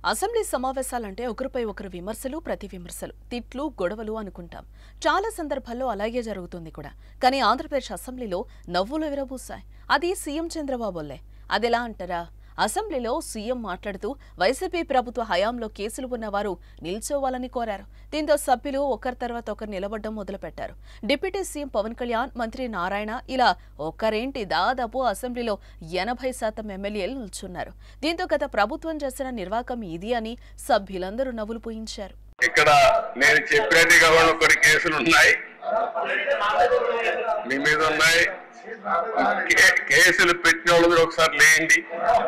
Assembly సమావేశాలంటే ఒకరిపై ఒకరు విమర్శలు ప్రతి విమర్శలు తిట్లు గొడవలు అనుకుంటాం చాలా సందర్భాల్లో అలాగే జరుగుతుంది కూడా కానీ ఆంధ్రప్రదేశ్ అసెంబ్లీలో నవ్వులు విరబూశాయి అది సీఎం చంద్రబాబు వల్లే అదెలా అంటారా అసెంబ్లీలో సీఎం మాట్లాడుతూ వైసీపీ ప్రభుత్వ హయాంలో కేసులు ఉన్నవారు నిల్చోవాలని కోరారు దీంతో సభ్యులు ఒకరి తర్వాత ఒకరు నిలబడడం మొదలుపెట్టారు డిప్యూటీ సీఎం పవన్ కళ్యాణ్ మంత్రి నారాయణ ఇలా ఒక్కరేంటి దాదాపు అసెంబ్లీలో ఎనభై శాతం ఎమ్మెల్యేలు నిల్చున్నారు దీంతో గత ప్రభుత్వం చేసిన నిర్వాకం ఇది అని సభ్యులందరూ నవ్వులు పూయించారు ఇక్కడ నేను చెప్పినట్టుగా కూడా కొన్ని కేసులు ఉన్నాయి మీ మీద ఉన్నాయి కే- కేసులు పెట్టిన వాళ్ళు మీరు ఒకసారి లేండి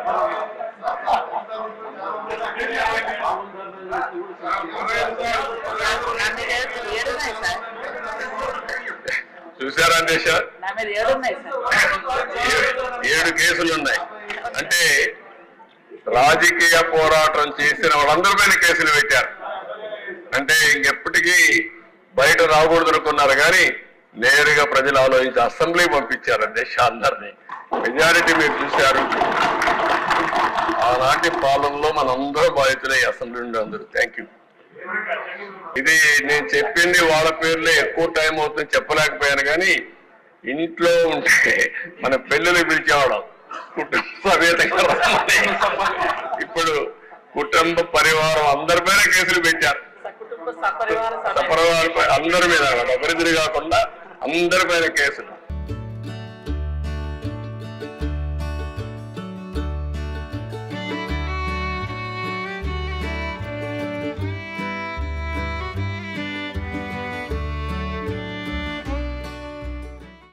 చూసారా అండి సార్ నా మీద ఏడు ఉన్నాయి సార్ ఏడు- ఏడు కేసులు ఉన్నాయి అంటే రాజకీయ పోరాటం చేసిన వాళ్ళందరి పైన కేసులు పెట్టారు అంటే ఇంకెప్పటికీ బయట రాకూడదు అనుకున్నారు కానీ నేరుగా ప్రజలు ఆలోచించి అసెంబ్లీ పంపించారు దేశ అందరినీ మెజారిటీ మీరు చూశారు ఆనాటి పాలనలో మనందరూ బాధితులే ఈ అసెంబ్లీ నుండి అందరూ థ్యాంక్ యూ ఇది నేను చెప్పింది వాళ్ళ పేర్లే ఎక్కువ టైం అవుతుంది చెప్పలేకపోయాను కానీ ఇంట్లో ఉంటే మన పెళ్ళిళ్ళు పిలిచేవాళ్ళం కుటుంబ సమేతంగా రమ్మని. ఇప్పుడు కుటుంబ పరివారం అందరి పైన కేసులు పెట్టారు కుటుంబ సపరివార సభ సపరివారం పై- అందరి మీద ఒకరిద్దరు కాకుండా అందరి పైన కేసులు